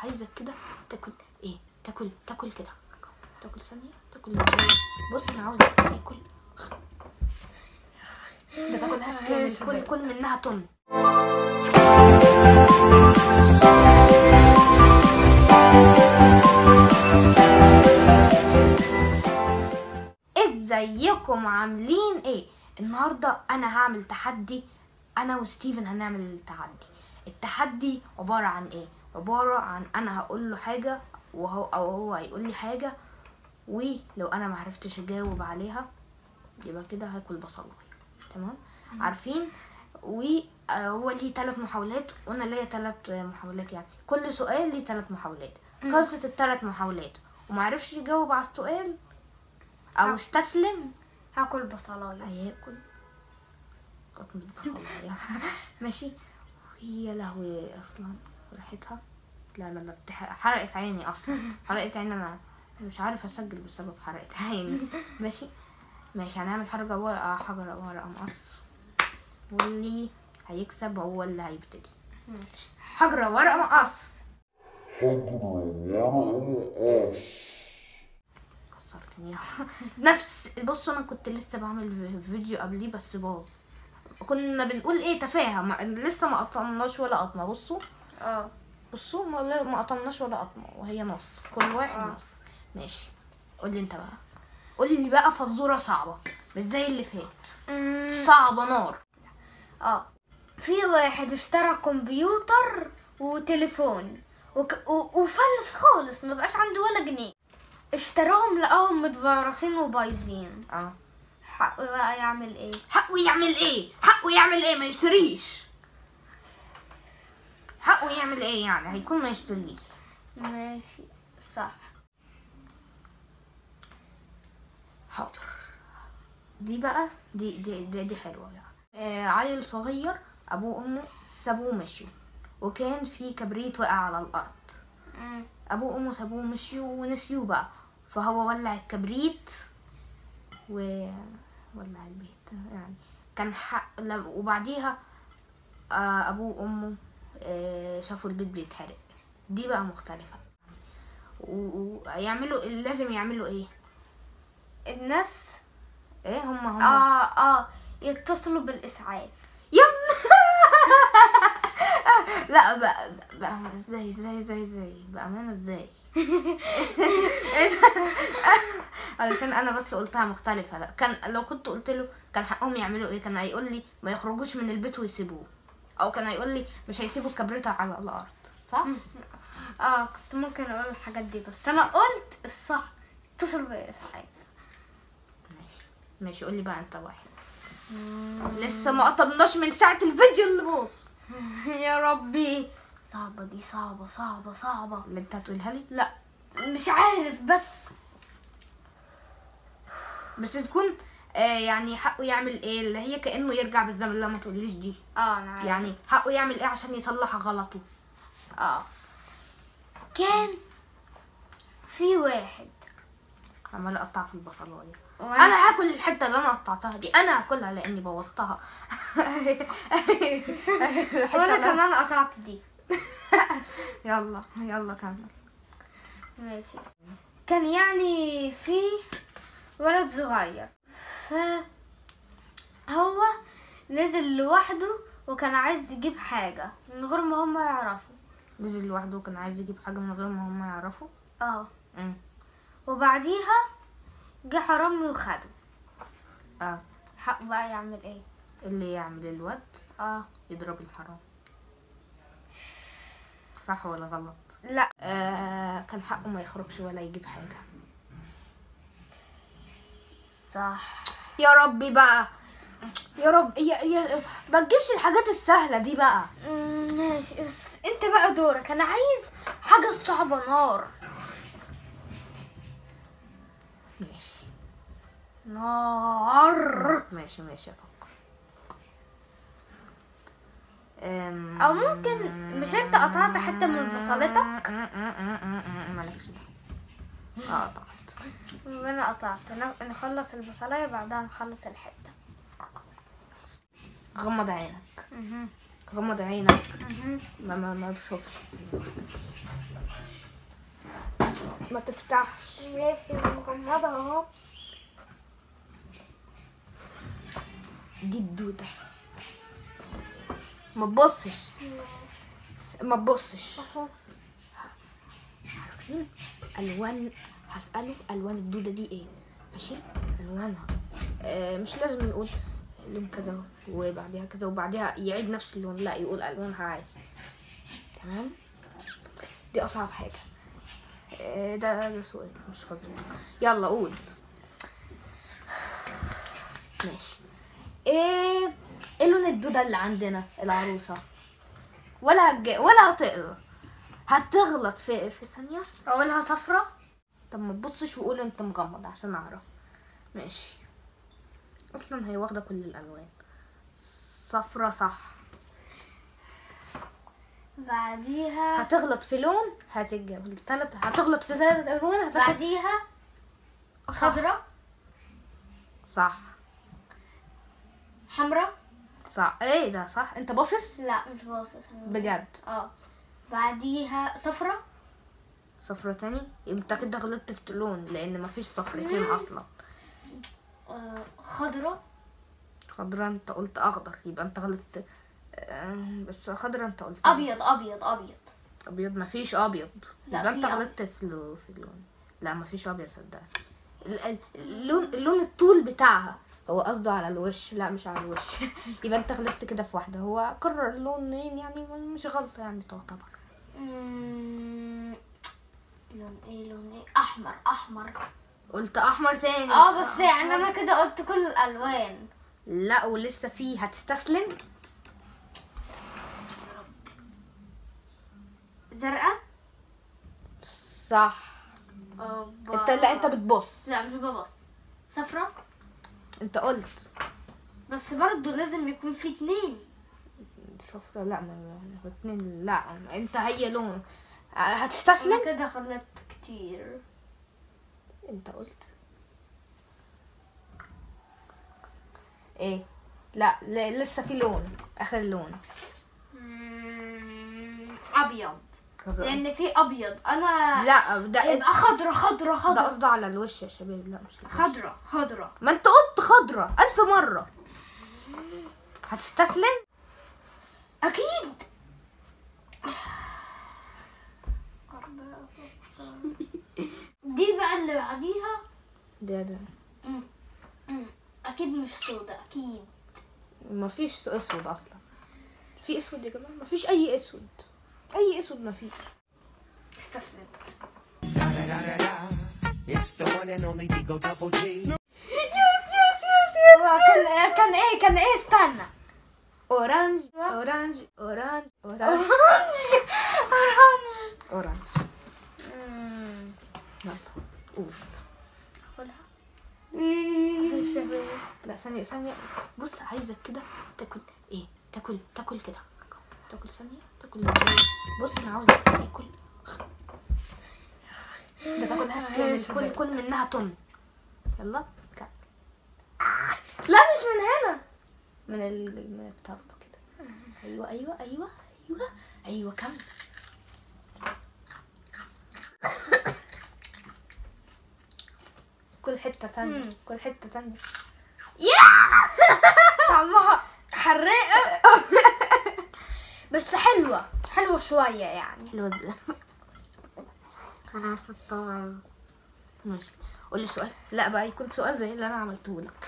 عايزك كده تاكل ايه تاكل تاكل كده تاكل ثانيه تاكل بص انا عاوزك تاكل ما تاكلهاش كامل كل كل منها طن ازيكم عاملين ايه النهارده انا هعمل تحدي انا وستيفن هنعمل التحدي التحدي عباره عن ايه عباره عن انا هقول له حاجه وهو او هو هيقول لي حاجه ولو انا ما عرفتش اجاوب عليها يبقى كده هاكل بصلايه تمام عارفين وهو ليه ثلاث محاولات وانا ليا ثلاث محاولات يعني كل سؤال ليه ثلاث محاولات خلصت الثلاث محاولات وما عرفش يجاوب على السؤال او استسلم هاكل بصلايه هياكل قطمة بصلايه ماشي وهي لهوي اصلا ريحتها لا لا لا بتح... حرقت عيني اصلا حرقت عيني انا مش عارفه اسجل بسبب حرقت عيني ماشي ماشي هنعمل حركه ورقه حجر ورقه مقص واللي هيكسب هو اللي هيبتدي ماشي حجر ورقه مقص كسرتني نفس بص انا كنت لسه بعمل في- فيديو قبليه بس باظ كنا بنقول ايه تفاهه ما... لسه ما قطعناش ولا قطمه بصوا اه بصوا ما, ما قطعناش ولا قطمه وهي نص كل واحد آه. نص ماشي قول لي انت بقى قول لي بقى فزوره صعبه مش زي اللي فات أمم، صعبه نار اه في واحد اشترى كمبيوتر وتليفون وك... و... وفلس خالص ما بقاش عنده ولا جنيه اشتراهم لقاهم متفرسين وبايظين اه حقه بقى يعمل ايه حقه يعمل ايه حقه يعمل ايه ما يشتريش حقه يعمل ايه يعني هيكون ما يشتريش ماشي صح حاضر دي بقى دي دي دي, دي حلوه بقى آه عيل صغير ابوه وامه سابوه مشيوا وكان في كبريت وقع على الارض أمم، ابوه وامه سابوه مشيوا ونسيوه بقى فهو ولع الكبريت و ولع البيت يعني كان حق لم- وبعديها آه ابوه وامه آه شافوا البيت بيتحرق دي بقى مختلفه و- ويعملوا لازم يعملوا ايه الناس ايه هم هم اه اه يتصلوا بالاسعاف يم لا بقى بقى ازاي ازاي ازاي ازاي بأمانة ازاي إيه ده؟ علشان انا بس قلتها مختلفة لا كان لو كنت قلت له كان حقهم يعملوا ايه كان هيقول لي ما يخرجوش من البيت ويسيبوه او كان هيقول لي مش هيسيبوا الكبريتة على الارض صح اه كنت ممكن اقول الحاجات دي بس انا قلت الصح اتصلوا بالاسعاف ماشي ماشي قول لي بقى انت واحد لسه ما قطمناش من ساعة الفيديو اللي باظ يا ربي صعبة دي صعبة صعبة صعبة اللي انت هتقولها لي لا مش عارف بس بس تكون آه يعني حقه يعمل ايه اللي هي كانه يرجع بالزمن لا ما تقوليش دي اه انا عارف يعني حقه يعمل ايه عشان يصلح غلطه اه كان في واحد عمال اقطع في البصلايه وانا انا هاكل الحته اللي انا قطعتها دي انا هاكلها لاني بوظتها الحتة وانا اللي- كمان قطعت دي يلا يلا كمل ماشي كان يعني في ولد صغير ف هو نزل لوحده وكان عايز يجيب حاجة من غير ما هما يعرفوا نزل لوحده كان عايز يجيب حاجه من غير ما هم يعرفوا اه امم وبعديها جه حرامي وخده اه حقه بقى يعمل ايه اللي يعمل الواد اه يضرب الحرام صح ولا غلط لا آه كان حقه ما يخرجش ولا يجيب حاجه صح يا ربي بقى يا رب يا يا ما تجيبش الحاجات السهله دي بقى مم، ماشي بس انت بقى دورك انا عايز حاجة صعبة نار ماشي نار ماشي ماشي افكر أم... او ممكن مش انت قطعت حتة من بصلتك مالكش دعوه اه قطعت وانا قطعت ن- نخلص البصلاية بعدها نخلص الحتة غمض عينك غمض عينك مهم. ما ما ما بشوفش ما تفتحش ماشي مغمضة اهو دي الدودة ما تبصش ما تبصش اهو عارفين الوان هسأله الوان الدودة دي ايه ماشي الوانها آه مش لازم يقول لون كذا وبعدها كذا وبعدها يعيد نفس اللون لا يقول الوانها عادي تمام دي اصعب حاجة آه ده ده سؤال مش فاضي يلا قول ماشي ايه ايه لون الدودة اللي عندنا العروسة ولا هتج... ولا هتقرا هتغلط في في ثانية اقولها صفرة طب ما تبصش وقول انت مغمض عشان اعرف ماشي اصلا هي واخدة كل الالوان صفرة صح بعديها هتغلط في لون هتتجاب التلات هتغلط في ثلاث الوان هتاخد بعديها صح خضرة صح حمرا صح ايه ده صح انت باصص لا مش باصص بجد اه بعديها صفرة صفرة تاني يبقى انت كده غلطت في لون لان مفيش صفرتين اصلا آه، خضرة خضرا انت قلت اخضر يبقى انت غلطت آه، بس خضرا انت قلت ابيض ابيض ابيض ابيض مفيش ابيض لا، يبقى انت في غلطت في اللو- في اللون لا مفيش ابيض صدقني ال- ال- اللون اللون الطول بتاعها هو قصده على الوش لا مش على الوش يبقى انت غلطت كده في واحده هو كرر اللونين يعني مش غلطه يعني تعتبر مم، لون ايه لون ايه احمر احمر قلت احمر تاني اه بس يعني انا كده قلت كل الالوان لا ولسه في هتستسلم زرقاء صح أوبا. انت لا انت بتبص لا مش ببص صفرة انت قلت بس برضو لازم يكون في اتنين صفرة لا ما ما- اتنين لا انت هي لون هتستسلم انا كده غلطت كتير انت قلت ايه لا ل- لسه في لون اخر لون مم، ابيض لان في ابيض انا لا ده يبقى خضرة خضرة ده خضرة قصده على الوش يا شباب لا مش الوش. خضرة خضرة ما انت قلت خضرة الف مرة هتستسلم اكيد دي بقى اللي بعديها ده ده مم. مم. اكيد مش سودا اكيد ما فيش اسود اصلا في اسود يا جماعة ما فيش اي اسود اي اسود ما فيش استسلمت It's the one and only Digo Double G. يس يس يس يس كان كان ايه كان ايه استنى اورانج اورانج اورانج اورانج اورانج اورانج اورانج مم. يلا قول قولها لا ثانية ثانية بص عايزك كده تاكل ايه تاكل تاكل كده تاكل ثانية تاكل بص انا عاوزك تاكل ما تاكلهاش كامل كل كل منها طن يلا كمل لا مش من هنا من ال من الطرف كده ايوه ايوه ايوه ايوه ايوه كمل كل حتة تانية مم. كل حتة تانية طعمها حراقة بس حلوة حلوة شوية يعني حلوة ازاي انا عارفة طبعا ماشي قولي سؤال لا بقى يكون سؤال زي اللي انا عملته لك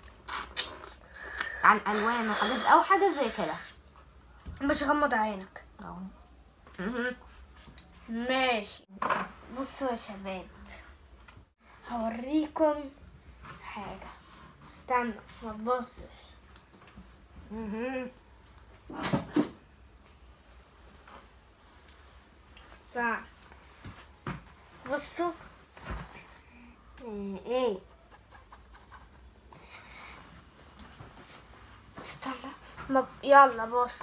عن الوان وحاجات او حاجة زي كده مش غمض عينك اهو مهم. ماشي بصوا يا شباب هوريكم حاجة استنى ما تبصش مهم. استنى بصوا ايه ايه استنى ما يلا بص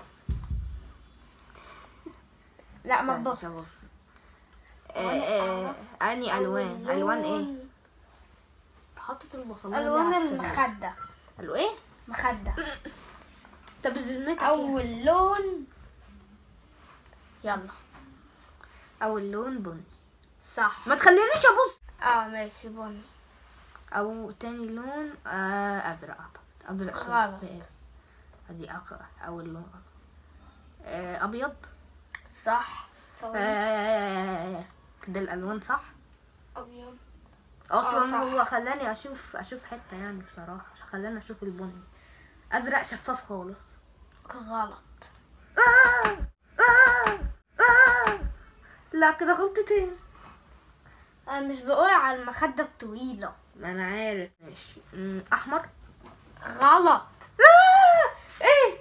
لا ما ثانية، تبص بص آه، آه، اني الوان الوان ايه حطت البصلايه الوان على السرير. المخدة الو ايه مخدة طب بذمتك اول لون يلا اول لون بني صح ما تخلينيش ابص اه ماشي بني او تاني لون آه ازرق اعتقد ازرق شوية. غلط. في إيه؟ ادي أق- اول لون غلط. آه ابيض صح ثواني. آه كده الالوان صح ابيض اصلا صح. هو خلاني اشوف اشوف حته يعني بصراحه عشان خلاني اشوف البني ازرق شفاف خالص غلط آه آه آه لا كده غلطتين انا مش بقول على المخدة الطويلة ما انا عارف ماشي أمم، احمر غلط آه ايه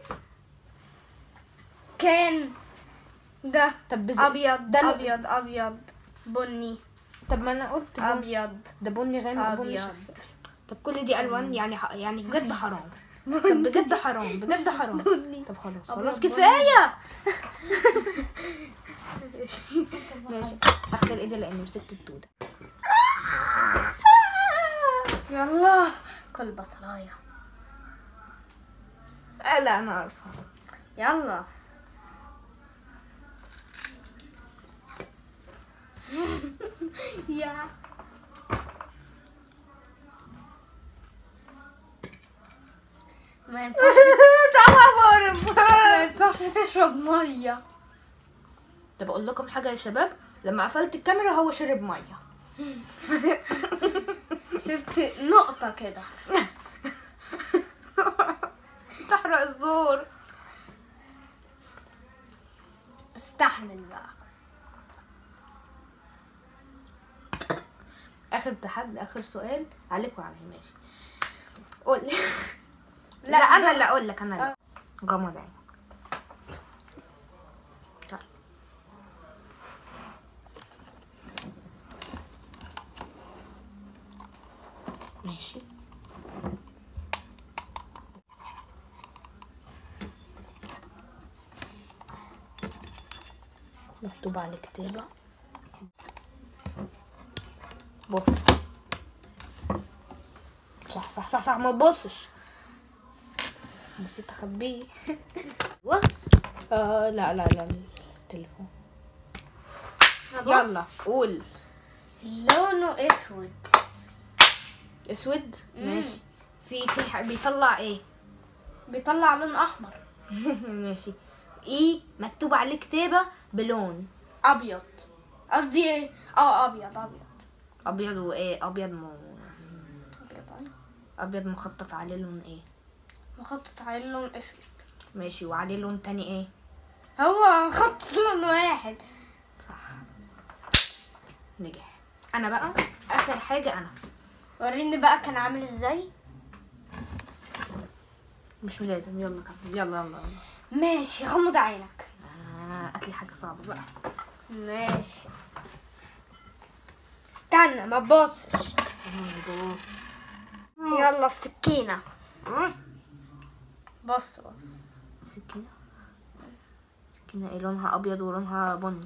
كان ده طب بز... ابيض ده ال- ابيض ابيض بني طب ما انا قلت بني. ابيض ده بني غامق وبني ابيض شفاف طب كل دي الوان يعني ح... يعني بجد حرام طب بجد حرام بجد حرام بني طب خلاص أبيض خلاص بني. كفايه ماشي اخر ايدي لاني مسكت التوته يلا كل بصلاية آه، لا انا عارفه يلا يا ما ينفعش ما ينفعش تشرب ميه طب اقول لكم حاجه يا شباب لما قفلت الكاميرا هو شرب ميه شفت نقطة كده تحرق الزور استحمل بقى اخر تحدي اخر سؤال عليك وعلي ماشي قول لا, لا، انا ده- اللي اقول لك انا اللي غمض عينك طيب. ماشي مكتوب على كتابة بص صح صح صح صح ما تبصش نسيت اخبيه و آه لا لا لا التليفون يلا قول لونه اسود اسود مم. ماشي في في ح- بيطلع ايه بيطلع لون احمر ماشي ايه مكتوب عليه كتابة بلون ابيض قصدي ايه اه ابيض ابيض ابيض وايه ابيض م... ابيض أيوة. ابيض مخطط عليه لون ايه مخطط عليه لون اسود ماشي وعليه لون تاني ايه هو خط لون واحد صح نجح انا بقى اخر حاجة انا وريني بقى كان عامل ازاي مش لازم يلا كمل يلا يلا يلا ماشي غمض عينك آه، هات لي حاجة صعبة بقى ماشي استنى ما تبصش يلا السكينة بص بص سكينة سكينة ايه لونها ابيض ولونها بني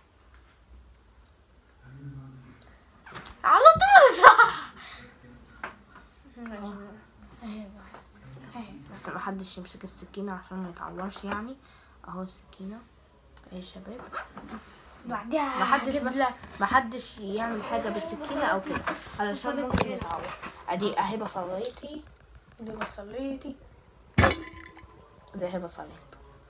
على طول صح بس ما حدش يمسك السكينة عشان ما يتعورش يعني اهو السكينة ايه يا شباب بعدها ما حدش هجيب بس لك ما حدش يعمل حاجة بالسكينة او كده علشان ممكن يتعور ادي اهي بصليتي دي بصليتي دي اهي بصليت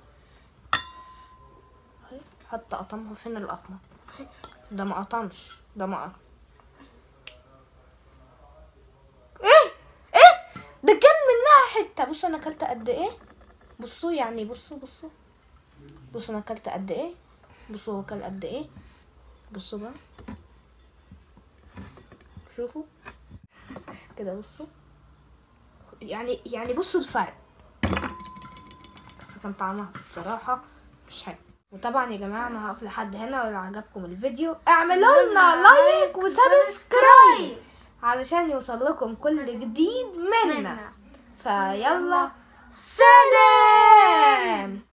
اهي حط قطمها فين القطمة ده ما قطمش ده ما قطم ايه ايه ده كان منها حتة بصوا انا اكلت قد ايه بصوا يعني بصوا بصوا بصوا انا اكلت قد ايه بصوا هو كل قد ايه بصوا بقى شوفوا كده بصوا يعني يعني بصوا الفرق بس كان طعمها بصراحة مش حلو وطبعا يا جماعة انا هقف لحد هنا ولو عجبكم الفيديو اعملوا لنا لايك وسبسكرايب علشان يوصل لكم كل جديد منا منا فيلا سلام